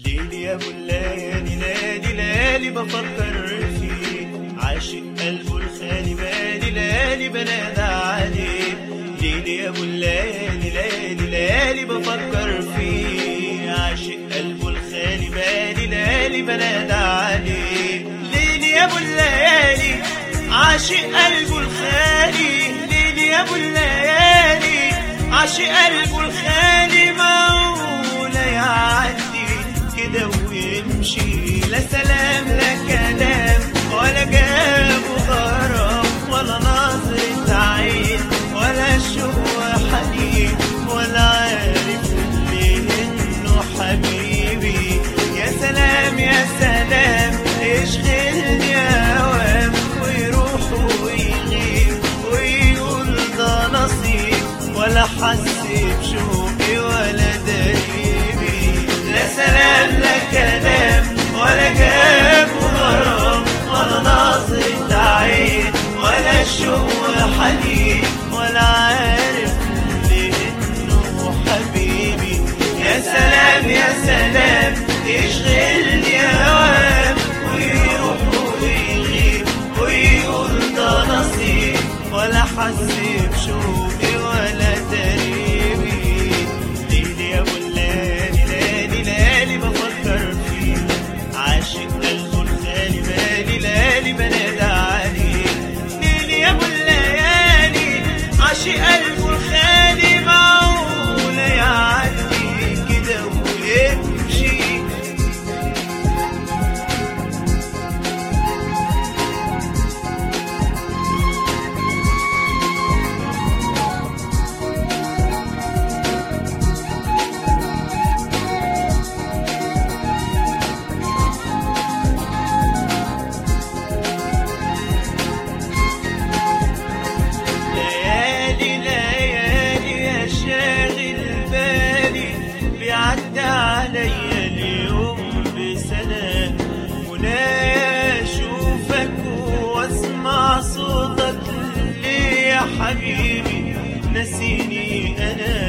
ليلي يا ابو الليالي ليالي ليالي بفكر فيك عاشق قلبه الخالي بالي ليالي بنادى عليه ليلي يا ابو الليالي ليالي ليالي بفكر فيك عاشق قلبه الخالي بالي ليالي بنادى عليه ليلي يا ابو الليالي عاشق قلبه الخالي ليلي يا ابو الليالي عاشق قلبه الخالي معقولة يعدي كده ويمشي لا سلام لا كلام ولا جاب غرام ولا نظرة عين ولا شوق حنين ولا عارف ليه انه حبيبي يا سلام يا سلام اشغلني اوام ويروح ويغيب ويقول ده نصيب ولا حس بشوقي ولا دريبي لا سلام لا كلام ولا جاب غرام ولا نظرة عين ولا شوق حنين ولا عارف ليه انه حبيبي يا سلام يا سلام يشغلني هوام ويروح ويغيب ويقول ده نصيب ولا حس بشوقي ولا دريبي ليلي يا ابو الليالي ليالي ليالي بفكر فيه عاشق قلبه الخالي بالي ليالي بنادى عليه ليلي يا ابو الليالي عاشق قلبه الخالي معقولة يعدي كده ويمشي ليالي ليالي يا شاغل بالي بيعدي عليا اليوم بسلام منايا اشوفك واسمع صوتك ليه يا حبيبي نسيني انا